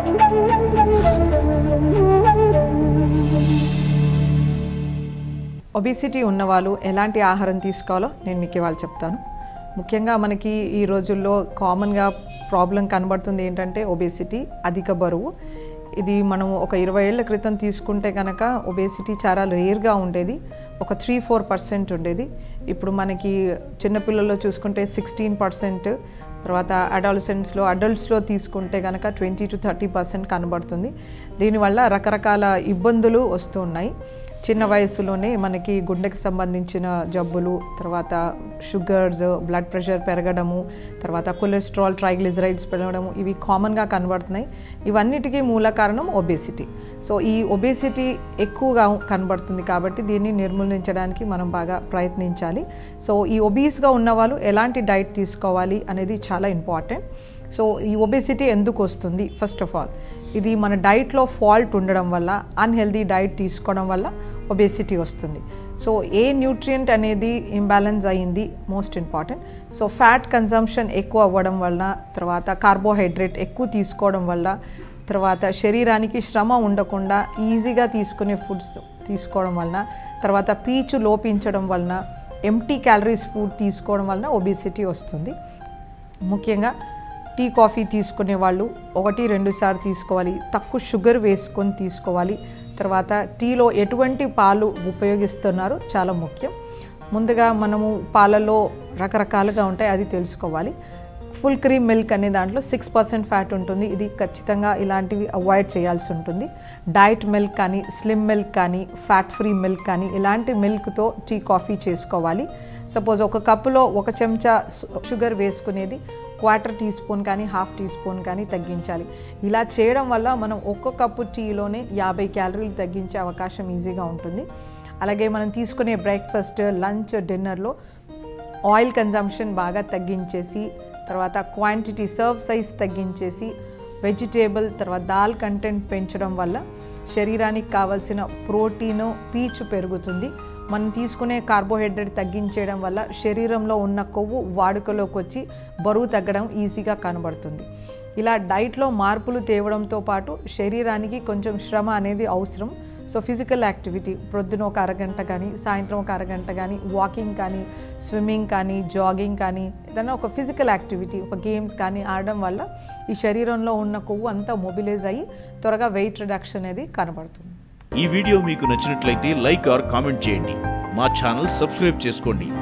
obesity ఉన్నవాళ్ళు ఎలాంటి ఆహారం తీసుకోవాలో నేను మీకు ఇవాళ చెప్తాను ముఖ్యంగా మనకి ఈ రోజుల్లో కామన్గా ప్రాబ్లం కనబడుతుంది ఏంటంటే ఒబేసిటీ అధిక బరువు ఇది మనం ఒక ఇరవై ఏళ్ల క్రితం తీసుకుంటే కనుక ఒబేసిటీ చాలా రేర్గా ఉండేది ఒక త్రీ ఫోర్ పర్సెంట్ ఉండేది ఇప్పుడు మనకి చిన్నపిల్లల్లో చూసుకుంటే సిక్స్టీన్ పర్సెంట్ తర్వాత అడాలసెంట్స్లో అడల్ట్స్లో తీసుకుంటే కనుక ట్వంటీ టు థర్టీ పర్సెంట్ కనబడుతుంది దీనివల్ల రకరకాల ఇబ్బందులు వస్తూ ఉన్నాయి చిన్న వయసులోనే మనకి గుండెకి సంబంధించిన జబ్బులు తర్వాత షుగర్స్ బ్లడ్ ప్రెషర్ పెరగడము తర్వాత కొలెస్ట్రాల్ ట్రైగ్లిజరైడ్స్ పెరగడము ఇవి కామన్గా కనబడుతున్నాయి ఇవన్నిటికీ మూల కారణం ఒబేసిటీ సో ఈ ఒబేసిటీ ఎక్కువగా కనబడుతుంది కాబట్టి దీన్ని నిర్మూలించడానికి మనం బాగా ప్రయత్నించాలి సో ఈ ఒబీస్గా ఉన్నవాళ్ళు ఎలాంటి డైట్ తీసుకోవాలి అనేది చాలా ఇంపార్టెంట్ సో ఈ ఒబేసిటీ ఎందుకు వస్తుంది ఫస్ట్ ఆఫ్ ఆల్ ఇది మన డైట్లో ఫాల్ట్ ఉండడం వల్ల అన్హెల్దీ డైట్ తీసుకోవడం వల్ల ఒబేసిటీ వస్తుంది సో ఏ న్యూట్రియంట్ అనేది ఇంబ్యాలెన్స్ అయ్యింది most important so fat consumption ఎక్కువ అవ్వడం వలన తర్వాత కార్బోహైడ్రేట్ ఎక్కువ తీసుకోవడం వల్ల తర్వాత శరీరానికి శ్రమ ఉండకుండా ఈజీగా తీసుకునే ఫుడ్స్ తీసుకోవడం వలన తర్వాత పీచు లోపించడం వలన ఎంటీ క్యాలరీస్ ఫుడ్ తీసుకోవడం వలన ఒబేసిటీ వస్తుంది ముఖ్యంగా టీ కాఫీ తీసుకునే వాళ్ళు ఒకటి రెండు సార్లు తీసుకోవాలి తక్కువ షుగర్ వేసుకొని తీసుకోవాలి తర్వాత టీలో ఎటువంటి పాలు ఉపయోగిస్తున్నారో చాలా ముఖ్యం ముందుగా మనము పాలలో రకరకాలుగా ఉంటాయి అది తెలుసుకోవాలి ఫుల్ క్రీమ్ మిల్క్ అనే దాంట్లో సిక్స్ పర్సెంట్ ఫ్యాట్ ఉంటుంది ఇది ఖచ్చితంగా ఇలాంటివి అవాయిడ్ చేయాల్సి ఉంటుంది డైట్ మిల్క్ కానీ స్లిమ్ మిల్క్ కానీ ఫ్యాట్ ఫ్రీ మిల్క్ కానీ ఇలాంటి మిల్క్తో టీ కాఫీ చేసుకోవాలి సపోజ్ ఒక కప్పులో ఒక చెంచా షుగర్ వేసుకునేది క్వార్టర్ టీ స్పూన్ కానీ హాఫ్ టీ స్పూన్ కానీ తగ్గించాలి ఇలా చేయడం వల్ల మనం ఒక్క కప్పు టీలోనే యాభై క్యాలరీలు తగ్గించే అవకాశం ఈజీగా ఉంటుంది అలాగే మనం తీసుకునే బ్రేక్ఫాస్ట్ లంచ్ డిన్నర్లో ఆయిల్ కన్జంప్షన్ బాగా తగ్గించేసి తర్వాత క్వాంటిటీ సర్వ్ సైజ్ తగ్గించేసి వెజిటేబుల్ తర్వాత దాల్ కంటెంట్ పెంచడం వల్ల శరీరానికి కావలసిన ప్రోటీను పీచు పెరుగుతుంది మనం తీసుకునే కార్బోహైడ్రేట్ తగ్గించేయడం వల్ల శరీరంలో ఉన్న కొవ్వు వాడుకలోకి వచ్చి బరువు తగ్గడం ఈజీగా కనబడుతుంది ఇలా డైట్లో మార్పులు తేవడంతో పాటు శరీరానికి కొంచెం శ్రమ అనేది అవసరం సో ఫిజికల్ యాక్టివిటీ ప్రొద్దున ఒక అరగంట కానీ సాయంత్రం ఒక అరగంట కానీ వాకింగ్ కానీ స్విమ్మింగ్ కానీ జాగింగ్ కానీ ఏదైనా ఒక ఫిజికల్ యాక్టివిటీ ఒక గేమ్స్ కానీ ఆడడం వల్ల ఈ శరీరంలో ఉన్న కొవ్వు అంతా మొబిలైజ్ అయ్యి త్వరగా వెయిట్ రిడక్షన్ అనేది కనబడుతుంది ఈ వీడియో మీకు నచ్చినట్లయితే లైక్ ఆర్ కామెంట్ చేయండి మా ఛానల్ సబ్స్క్రైబ్ చేసుకోండి